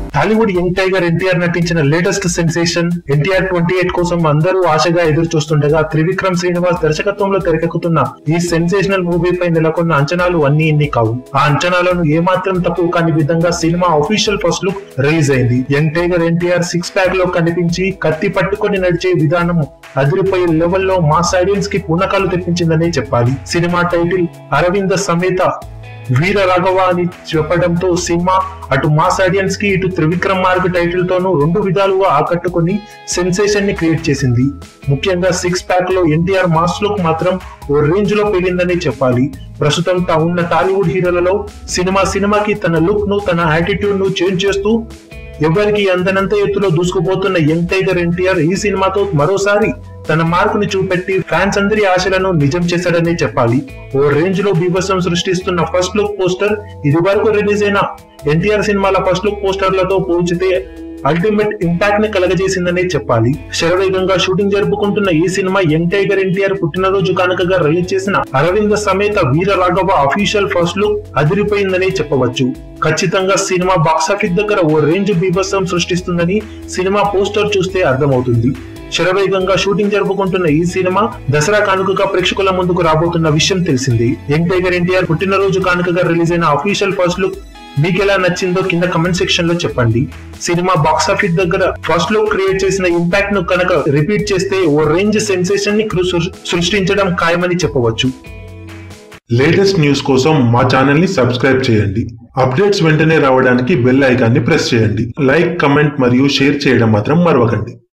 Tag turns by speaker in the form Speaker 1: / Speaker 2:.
Speaker 1: Tollywood young tiger NTR నటించిన latest sensation NTR twenty eight కోసం అందరూ ఆశగా ఎదురు చూస్తుండగా త్రివిక్రమ్ శ్రీనివాస్ దర్శకత్వంలో తెరకెక్కుతున్న ఈ సెన్సేషనల్ మూవీపై నెలకొన్న అంచనాలు అన్ని ఇన్ని కావు ఆ అంచనాలను ఏమాత్రం తక్కువ కాని విధంగా cinema official first look release అయింది young tiger NTR six pack లో కనిపించి కత్తి పట్టుకొని నడిచే విధానం అదిరిపోయే లెవెల్లో మాస్ ఆడియన్స్ కి పూనకాలు తెప్పించిందనే చెప్పాలి సినిమా టైటిల్ అరవింద సమేత వీర రాఘవ అని చెప్పడంతో సినిమా అటు మాస్ ఆడియన్స్ కి ఇటు త్రివిక్రమ్ మార్గ్ టైటిల్ తోనూ రెండు విధాలుగా ఆకట్టుకుని సెన్సేషన్ ని క్రియేట్ చేసింది ముఖ్యంగా సిక్స్ ప్యాక్ లో ఎన్టీఆర్ మాస్ లుక్ మాత్రం ఓ రేంజ్ లో పెరిగిందని చెప్పాలి ప్రస్తుతం తా ఉన్న టాలీవుడ్ హీరోలలో సినిమా సినిమాకి తన లుక్ ను తన యాటిట్యూడ్ ను చేంజ్ చేస్తూ ఎవరికి అందనంత ఎత్తులో దూసుకుపోతున్న యంగ్ టైగర్ ఎన్టీఆర్ ఈ సినిమాతో మరోసారి తన మార్కుని చూపెట్టి ఫ్యాన్స్ అందరి ఆశలను నిజం చేశాడనే చెప్పాలి ఓ రేంజ్ లో బీభత్సం సృష్టిస్తున్న ఫస్ట్ లుక్ పోస్టర్ ఇది వరకు రిలీజ్ అయిన ఎన్టీఆర్ సినిమాల ఫస్ట్ లుక్ పోస్టర్లతో పోల్చితే అల్టిమేట్ ఇంపాక్ట్ ని కలగజేసిందనే చెప్పాలి శరవేగంగా షూటింగ్ జరుపుకుంటున్న ఈ సినిమా యంగ్ టైగర్ ఎన్టీఆర్ పుట్టినరోజు కానుకగా రిలీజ్ చేసిన Aravinda Sametha Veera Raghava official first look అదిరిపోయిందని చెప్పవచ్చు ఖచ్చితంగా సినిమా బాక్సాఫీస్ దగ్గర ఓ రేంజ్ బీభత్సం సృష్టిస్తుందని సినిమా పోస్టర్ చూస్తే అర్థమవుతుంది శరవేగంగా షూటింగ్ జరుపుకుంటున్న ఈ సినిమా దసరా కానుకగా ప్రేక్షకుల ముందుకు రాబోతున్న విషయం తెలిసింది యంగ్ టైగర్ ఎన్టీఆర్ పుట్టినరోజు కానుకగా రిలీజ్ అయిన అఫీషియల్ ఫస్ట్ లుక్ మీకు ఎలా నచ్చిందో కింద కమెంట్ సెక్షన్ లో చెప్పండి సినిమా బాక్సాఫీస్ దగ్గర ఫస్ట్ లుక్ క్రియేట్ చేసిన ఇంపాక్ట్ ను కనుక రిపీట్ చేస్తే ఓ రేంజ్ సెన్సేషన్ ని సృ- సృష్టించడం ఖాయమని చెప్పవచ్చు
Speaker 2: లేటెస్ట్ న్యూస్ కోసం మా ఛానల్ ని సబ్స్క్రైబ్ చేయండి అప్డేట్స్ వెంటనే రావడానికి బెల్ ఐకాన్ని ప్రెస్ చేయండి లైక్ కమెంట్ మరియు షేర్ చేయడం మాత్రం మరవకండి